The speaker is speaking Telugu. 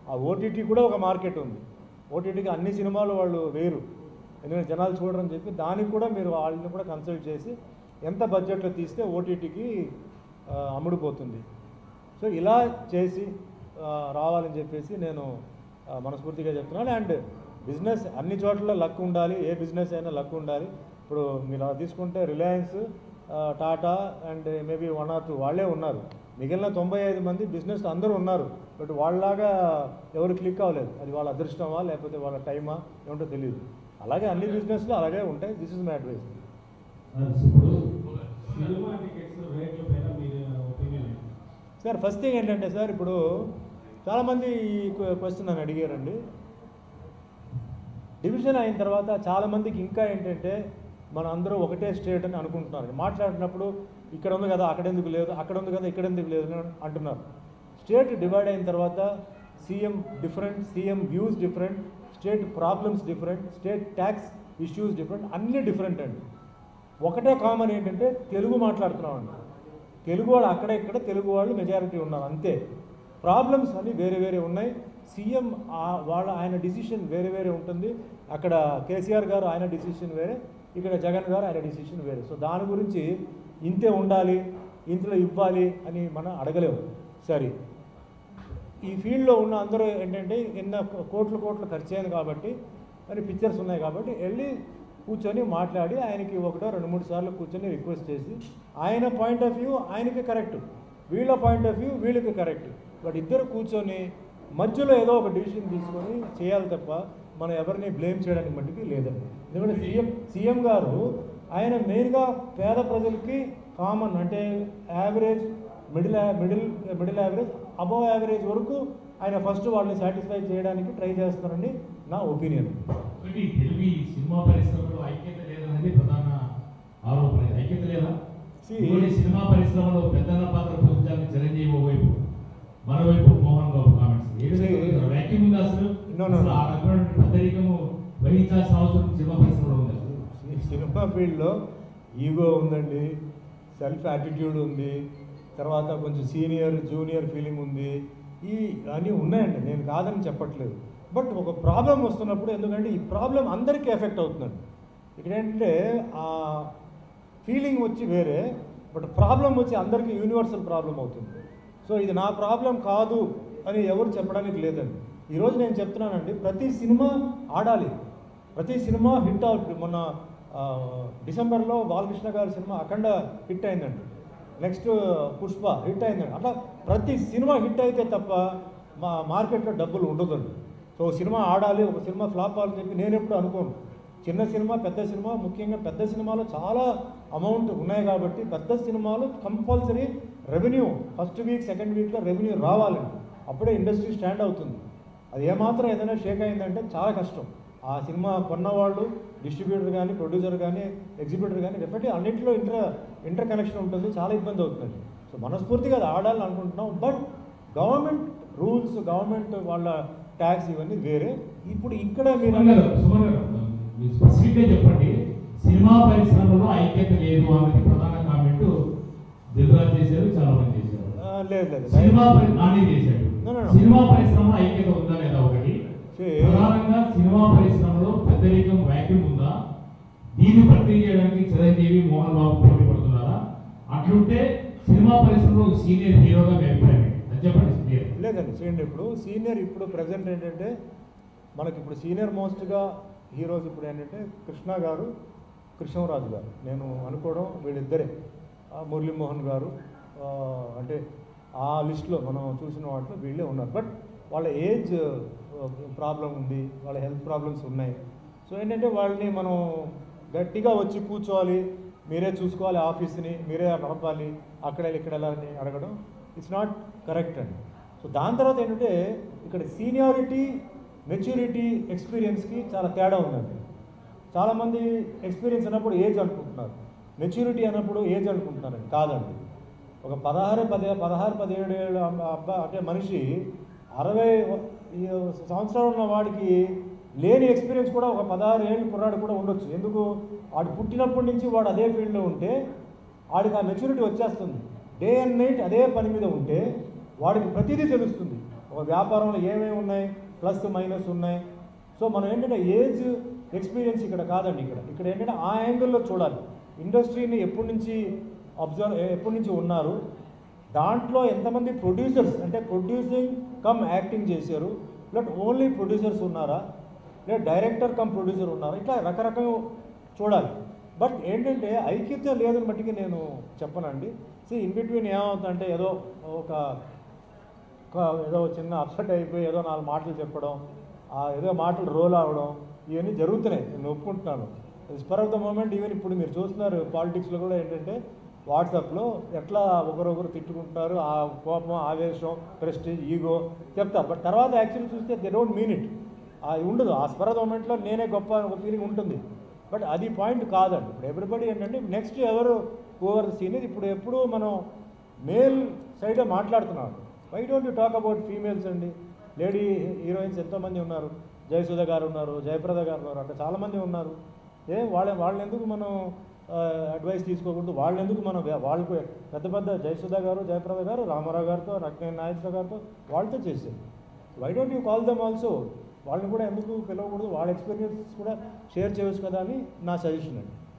ఆ ఓటీటీ కూడా ఒక మార్కెట్ ఉంది ఓటీటీకి అన్ని సినిమాలు వాళ్ళు వేరు ఎందుకంటే జనాలు చూడరని చెప్పి దానికి కూడా మీరు వాళ్ళని కూడా కన్సల్ట్ చేసి ఎంత బడ్జెట్లో తీస్తే ఓటీటీకి అమ్ముడుపోతుంది సో ఇలా చేసి ఆ, రావాలని చెప్పేసి నేను ఆ, మనస్ఫూర్తిగా చెప్తున్నాను అండ్ బిజినెస్ అన్ని చోట్ల లక్ ఉండాలి ఏ బిజినెస్ అయినా లక్ ఉండాలి ఇప్పుడు మీరు అలా తీసుకుంటే Reliance Tata and maybe one or two వాళ్ళే ఉన్నారు మిగిలిన తొంభై ఐదు మంది బిజినెస్ అందరూ ఉన్నారు బట్ వాళ్ళలాగా ఎవరు క్లిక్ అవ్వలేదు అది వాళ్ళ అదృష్టమా లేకపోతే వాళ్ళ టైమా ఏమిటో తెలియదు అలాగే అన్ని బిజినెస్లు అలాగే ఉంటాయి దిస్ ఇస్ మై అడ్వైస్ ఇప్పుడు సినిమా టికెట్స్ రేట్ల పైన మీ ఒపీనియన్ ఏంటి సార్ ఫస్ట్ థింగ్ ఏంటంటే సార్ ఇప్పుడు చాలామంది ఈ క్వశ్చన్ నన్ను అడిగారండి డివిజన్ అయిన తర్వాత చాలామందికి ఇంకా ఏంటంటే మన అందరూ ఒకటే స్టేట్ అని అనుకుంటున్నారు మాట్లాడినప్పుడు ఇక్కడ ఉంది కదా అక్కడ ఎందుకు లేదు అక్కడ ఉంది కదా ఇక్కడ ఎందుకు లేదు అని అంటున్నారు స్టేట్ డివైడ్ అయిన తర్వాత CM different CM views different state problems different state tax issues different అన్నీ డిఫరెంట్ అండి ఒకటే కామన్ ఏంటంటే తెలుగు మాట్లాడుతున్నామండి తెలుగు వాళ్ళు అక్కడ ఇక్కడ తెలుగు వాళ్ళు మెజారిటీ ఉన్నారు అంతే ప్రాబ్లమ్స్ అన్నీ వేరే వేరే ఉన్నాయి సీఎం వాళ్ళ ఆయన డిసిషన్ వేరే వేరే ఉంటుంది అక్కడ కేసీఆర్ గారు ఆయన డిసిషన్ వేరే ఇక్కడ జగన్ గారు ఆయన డిసిషన్ వేరే సో దాని గురించి ఇంతే ఉండాలి ఇంతలో ఇవ్వాలి అని మనం అడగలేము సరే ఈ ఫీల్డ్లో ఉన్న అందరూ ఏంటంటే ఎన్న కోట్లు కోట్లు ఖర్చు అయింది కాబట్టి మరి పిక్చర్స్ ఉన్నాయి కాబట్టి వెళ్ళి కూర్చొని మాట్లాడి ఆయనకి ఒకటో రెండు మూడు సార్లు కూర్చొని రిక్వెస్ట్ చేసి ఆయన పాయింట్ ఆఫ్ వ్యూ ఆయనకి కరెక్ట్ వీళ్ళ పాయింట్ ఆఫ్ వ్యూ వీళ్ళకి కరెక్ట్ బట్ ఇద్దరు కూర్చొని మధ్యలో ఏదో ఒక డిసిషన్ తీసుకొని చేయాలి తప్ప మనం ఎవరిని బ్లేమ్ చేయడానికి మట్టుకి లేదండి ఎందుకంటే సీఎం సీఎం గారు ఆయన మెయిన్గా పేద ప్రజలకి కామన్ అంటే average middle middle middle average above average వరకు ఆయన ఫస్ట్ వాళ్ళని సాటిస్ఫై చేయడానికి ట్రై చేస్తున్నారని నా ఒపీనియన్ ఒకటి తెలుగు ఈ సినిమా పరిశ్రమలో ఐక్యత లేదనేది ప్రధాన ఆరోపణ ఇది. ఐక్యత లేదా See- ఇంకోటి సినిమా పరిశ్రమలో పెద్దన్న పాత్ర పోషించాలని చిరంజీవి ఓవైపు మరోవైపు మోహన్ బాబు కామెంట్స్ ఏ విధంగా వ్యాక్యూమ్ ఉంది అసలు No, no, no. అసలు ఆ రకమైన పెద్దరికము వహించాల్సిన అవసరం సినిమా పరిశ్రమలో ఉంది అసలు. ఈ సినిమా ఫీల్డ్లో ఈగో ఉందండి సెల్ఫ్ యాటిట్యూడ్ ఉంది తర్వాత కొంచెం సీనియర్ జూనియర్ ఫీలింగ్ ఉంది ఈ అన్నీ ఉన్నాయండి నేను కాదని చెప్పట్లేదు బట్ ఒక ప్రాబ్లం వస్తున్నప్పుడు ఎందుకంటే ఈ ప్రాబ్లం అందరికీ ఎఫెక్ట్ అవుతుందండి ఇక్కడ ఏంటంటే ఆ ఫీలింగ్ వచ్చి వేరే బట్ ప్రాబ్లం వచ్చి అందరికీ యూనివర్సల్ ప్రాబ్లం అవుతుంది సో ఇది నా ప్రాబ్లం కాదు అని ఎవరు చెప్పడానికి లేదండి ఈరోజు నేను చెప్తున్నానండి ప్రతి సినిమా ఆడాలి ప్రతి సినిమా హిట్ అవుతుంది మొన్న ఆ, డిసెంబర్లో బాలకృష్ణ గారి సినిమా అఖండ హిట్ అయిందండి నెక్స్ట్ పుష్ప హిట్ అయిందండి అట్లా ప్రతి సినిమా హిట్ అయితే తప్ప మా మార్కెట్లో డబ్బులు ఉండదండి సో ఒక సినిమా ఆడాలి ఒక సినిమా ఫ్లాప్ అవ్వాలని చెప్పి నేను ఎప్పుడు అనుకోను చిన్న సినిమా పెద్ద సినిమా ముఖ్యంగా పెద్ద సినిమాలో చాలా అమౌంట్ ఉన్నాయి కాబట్టి పెద్ద సినిమాలు compulsory revenue first week second వీక్లో రెవెన్యూ రావాలండి అప్పుడే ఇండస్ట్రీ స్టాండ్ అవుతుంది అది ఏమాత్రం ఏదైనా షేక్ అయిందంటే చాలా కష్టం ఆ సినిమా కొన్నవాళ్ళు డిస్ట్రిబ్యూటర్ కానీ ప్రొడ్యూసర్ కానీ ఎగ్జిబ్యూటర్ కానీ డెఫినెట్లీ అన్నింటిలో ఇంటర్ ఇంటర్ కనెక్షన్ ఉంటుంది చాలా ఇబ్బంది అవుతుంది సో మనస్ఫూర్తిగా అది ఆడాలని అనుకుంటున్నాం బట్ గవర్నమెంట్ రూల్స్ గవర్నమెంట్ వాళ్ళ ట్యాక్స్ ఇవన్నీ వేరే ఇప్పుడు ఇక్కడ మీరు సుమన్ గారు సుమన్ గారు మీరు స్పెసిఫిక్గా చెప్పండి సినిమా పరిశ్రమలో ఐక్యత లేదు అనేది ప్రధాన కామెంట్ దిల్రాజ్ చేశారు చాలా మంది చేశారు ఆ, లేదు లేదు సినిమా పరి- నాని చేశాడు No, no, no. సినిమా పరిశ్రమలో ఐక్యత ఉందా లేదా ఒకటి See- ప్రధానంగా సినిమా పరిశ్రమలో పెద్దరికం వ్యాక్యూమ్ ఉందా దీన్ని భర్తీ చేయడానికి చిరంజీవి మోహన్ బాబు పోటీ పడుతున్నారా అట్లుంటే సినిమా పరిశ్రమలో ఒక సీనియర్ హీరోగా మీ అభిప్రాయం ఏంటి? అది చెప్పండి క్లియర్ లేదండి చూడండి ఇప్పుడు సీనియర్ ఇప్పుడు ప్రజెంట్ ఏంటంటే మనకి ఇప్పుడు సీనియర్ మోస్ట్గా హీరోస్ ఇప్పుడు ఏంటంటే కృష్ణ గారు కృష్ణరాజు గారు నేను అనుకోవడం వీళ్ళిద్దరే ఆ మురళీమోహన్ గారు ఆ, అంటే ఆ లిస్ట్లో మనం చూసిన వాటిలో వీళ్ళే ఉన్నారు బట్ వాళ్ళ ఏజ్ ప్రాబ్లం ఉంది వాళ్ళ హెల్త్ ప్రాబ్లమ్స్ ఉన్నాయి సో ఏంటంటే వాళ్ళని మనం గట్టిగా వచ్చి కూర్చోవాలి మీరే చూసుకోవాలి ఆఫీస్ని మీరే నడపాలి అక్కడ వెళ్ళి ఇక్కడ వెళ్ళాలని అడగడం ఇట్స్ నాట్ కరెక్ట్ అండి సో దాని తర్వాత ఏంటంటే ఇక్కడ సీనియారిటీ మెచ్యూరిటీ ఎక్స్పీరియన్స్కి చాలా తేడా ఉందండి చాలామంది ఎక్స్పీరియన్స్ అన్నప్పుడు ఏజ్ అనుకుంటున్నారు మెచ్యూరిటీ అన్నప్పుడు ఏజ్ అనుకుంటున్నారండి కాదండి ఒక పదహారు పది పదహారు పదిహేడు ఏళ్ళ అబ్బ- అబ్బా అంటే మనిషి అరవై ఈ సంవత్సరాలు ఉన్న వాడికి లేని ఎక్స్పీరియన్స్ కూడా ఒక పదహారు ఏళ్ళు కుర్రాడు కూడా ఉండొచ్చు ఎందుకు వాడు పుట్టినప్పటి నుంచి వాడు అదే ఫీల్డ్లో ఉంటే వాడికి ఆ మెచ్యూరిటీ వచ్చేస్తుంది డే అండ్ నైట్ అదే పని మీద ఉంటే వాడికి ప్రతిదీ తెలుస్తుంది ఒక వ్యాపారంలో ఏమేమి ఉన్నాయి ప్లస్ మైనస్ ఉన్నాయి సో మనం ఏంటంటే ఏజ్ ఎక్స్పీరియన్స్ ఇక్కడ కాదండి ఇక్కడ ఇక్కడ ఏంటంటే ఆ యాంగిల్లో చూడాలి ఇండస్ట్రీని ఎప్పటి నుంచి అబ్జర్వ్ ఎప్పటి నుంచి ఉన్నారు దాంట్లో ఎంతమంది ప్రొడ్యూసర్స్ అంటే ప్రొడ్యూసింగ్ కమ్ యాక్టింగ్ చేశారు లేకపోతే ఓన్లీ ప్రొడ్యూసర్స్ ఉన్నారా లేదా డైరెక్టర్ కమ్ ప్రొడ్యూసర్ ఉన్నారా ఇట్లా రకరకాల చూడాలి బట్ ఏంటంటే ఐక్యత లేదని మట్టికి నేను చెప్పనండి సి ఇన్ బిట్వీన్ ఏమవుతుందంటే ఏదో ఒక ఒక ఏదో చిన్న అప్సెట్ అయిపోయి ఏదో నాలుగు మాటలు చెప్పడం ఆ ఏదో మాటలు రోల్ అవ్వడం ఇవన్నీ జరుగుతున్నాయి నేను ఒప్పుకుంటున్నాను spur of the moment even ఇప్పుడు మీరు చూస్తున్నారు పాలిటిక్స్లో కూడా ఏంటంటే వాట్సాప్లో ఎట్లా ఒకరొకరు తిట్టుకుంటారు ఆ కోపం ఆవేశం ప్రెస్టీజ్ ఈగో చెప్తారు బట్ తర్వాత యాక్చువల్లీ చూస్తే దే డోంట్ మీన్ ఇట్ అది ఉండదు ఆ స్పర్ ఆఫ్ ద మూమెంట్లో నేనే గొప్ప అని ఒక ఫీలింగ్ ఉంటుంది బట్ అది పాయింట్ కాదండి ఇప్పుడు ఎవ్రీబడి ఏంటంటే నెక్స్ట్ ఎవరు ఓవర్ సీనియర్ ఇప్పుడు ఎప్పుడు మనం మేల్ సైడే మాట్లాడుతున్నాం why don't you talk about females అండి లేడీ హీరోయిన్స్ ఎంతోమంది ఉన్నారు జయసుధ గారు ఉన్నారు జయప్రద గారు ఉన్నారు అక్కడ చాలామంది ఉన్నారు ఏ వాళ్ళ వాళ్ళని ఎందుకు మనం అడ్వైస్ తీసుకోకూడదు వాళ్ళని ఎందుకు మనం వే- వాళ్ళకు పెద్ద పెద్ద జయసుధ గారు జయప్రద గారు రామారావు గారితో నక్కేన్ నాగేశ్వర గారితో వాళ్ళతో చేసేది why don't you call them also వాళ్ళని కూడా ఎందుకు పిలవకూడదు వాళ్ళ ఎక్స్పీరియన్స్ కూడా షేర్ చేయవచ్చు కదా అని నా సజెషన్ అండి